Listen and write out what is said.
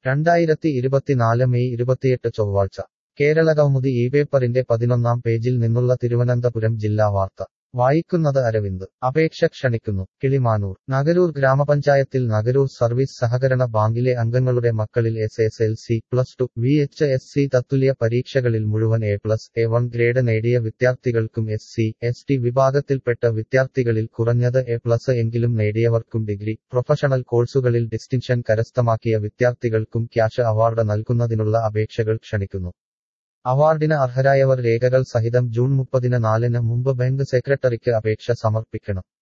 രണ്ടായിരത്തി ഇരുപത്തിനാല് മെയ് ഇരുപത്തിയെട്ട് ചൊവ്വാഴ്ച കേരള കൗമുദി ഈ പേപ്പറിന്റെ പതിനൊന്നാം പേജിൽ നിന്നുള്ള തിരുവനന്തപുരം ജില്ലാ വാർത്ത വായിക്കുന്നത് അരവിന്ദ് അപേക്ഷ ക്ഷണിക്കുന്നു കിളിമാനൂർ നഗരൂർ ഗ്രാമപഞ്ചായത്തിൽ നഗരൂർ സർവീസ് സഹകരണ ബാങ്കിലെ അംഗങ്ങളുടെ മക്കളിൽ S S L C plus two V H S C തത്തുല്യ പരീക്ഷകളിൽ മുഴുവൻ A plus A one grade നേടിയ വിദ്യാർത്ഥികൾക്കും എസ് സി എസ് ടി വിഭാഗത്തിൽപ്പെട്ട വിദ്യാർത്ഥികളിൽ കുറഞ്ഞത് എ പ്ലസ് എങ്കിലും നേടിയവർക്കും ഡിഗ്രി പ്രൊഫഷണൽ കോഴ്സുകളിൽ ഡിസ്റ്റിങ്ഷൻ കരസ്ഥമാക്കിയ വിദ്യാർത്ഥികൾക്കും ക്യാഷ് അവാർഡ് നൽകുന്നതിനുള്ള അപേക്ഷകൾ ക്ഷണിക്കുന്നു അവാർഡിന് അർഹരായവർ രേഖകൾ സഹിതം ജൂൺ മുപ്പതിന് നാലിന് മുമ്പ് ബാങ്ക് സെക്രട്ടറിക്ക് അപേക്ഷ സമർപ്പിക്കണം